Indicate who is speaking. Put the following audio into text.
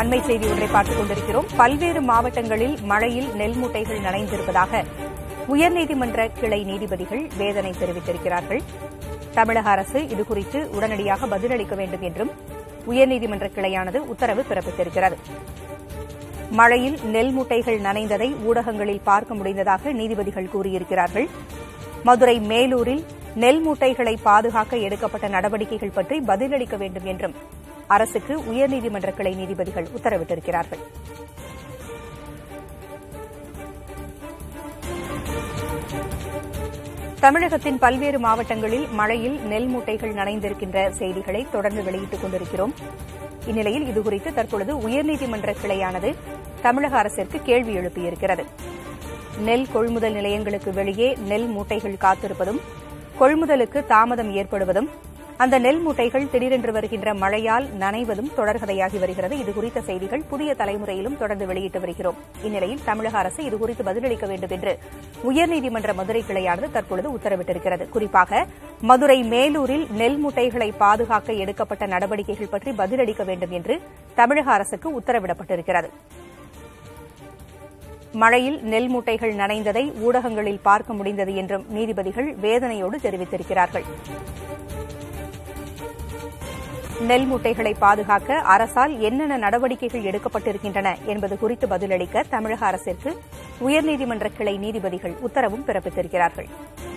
Speaker 1: அண்மை செய்தி ஒன்றை பார்த்துக் கொண்டிருக்கிறோம் பல்வேறு மாவட்டங்களில் மழையில் நெல் மூட்டைகள் நனைந்திருப்பதாக உயர்நீதிமன்ற கிளை நீதிபதிகள் வேதனை தெரிவித்திருக்கிறார்கள் தமிழக அரசு இதுகுறித்து உடனடியாக பதிலளிக்க வேண்டும் என்றும் உயர்நீதிமன்ற கிளையானது உத்தரவு பிறப்பித்திருக்கிறது மழையில் நெல் மூட்டைகள் நனைந்ததை ஊடகங்களில் பார்க்க முடிந்ததாக நீதிபதிகள் கூறியிருக்கிறார்கள் மதுரை மேலூரில் நெல் மூட்டைகளை பாதுகாக்க எடுக்கப்பட்ட நடவடிக்கைகள் பற்றி பதிலளிக்க வேண்டும் என்றும் அரசுக்கு உயர்நீதிமன்ற கிளை நீதிபதிகள் உத்தரவிட்டிருக்கிறார்கள் தமிழகத்தின் பல்வேறு மாவட்டங்களில் மழையில் நெல் மூட்டைகள் நனைந்திருக்கின்ற செய்திகளை தொடர்ந்து வெளியிட்டுக் கொண்டிருக்கிறோம் இந்நிலையில் இதுகுறித்து தற்பொழுது உயர்நீதிமன்ற கிளையானது தமிழக அரசிற்கு கேள்வி எழுப்பியிருக்கிறது நெல் கொள்முதல் நிலையங்களுக்கு வெளியே நெல் மூட்டைகள் காத்திருப்பதும் கொள்முதலுக்கு தாமதம் ஏற்படுவதும் அந்த நெல் மூட்டைகள் திடீரென்று வருகின்ற மழையால் நனைவதும் தொடர்கதையாகி வருகிறது இதுகுறித்த செய்திகள் புதிய தலைமுறையிலும் தொடர்ந்து வெளியிட்டு வருகிறோம் இந்நிலையில் தமிழக அரசு இதுகுறித்து பதிலளிக்க வேண்டும் என்று உயர்நீதிமன்ற மதுரை கிளையானது தற்பொழுது உத்தரவிட்டிருக்கிறது குறிப்பாக மதுரை மேலூரில் நெல் மூட்டைகளை பாதுகாக்க எடுக்கப்பட்ட நடவடிக்கைகள் பற்றி பதிலளிக்க வேண்டும் என்று தமிழக அரசுக்கு உத்தரவிடப்பட்டிருக்கிறது மழையில் நெல் மூட்டைகள் நனைந்ததை ஊடகங்களில் பார்க்க முடிந்தது என்றும் நீதிபதிகள் வேதனையோடு தெரிவித்திருக்கிறார்கள் நெல் மூட்டைகளை பாதுகாக்க அரசால் என்னென்ன நடவடிக்கைகள் எடுக்கப்பட்டிருக்கின்றன என்பது குறித்து பதிலளிக்க தமிழக அரசிற்கு உயர்நீதிமன்ற கிளை நீதிபதிகள் உத்தரவும் பிறப்பித்திருக்கிறார்கள்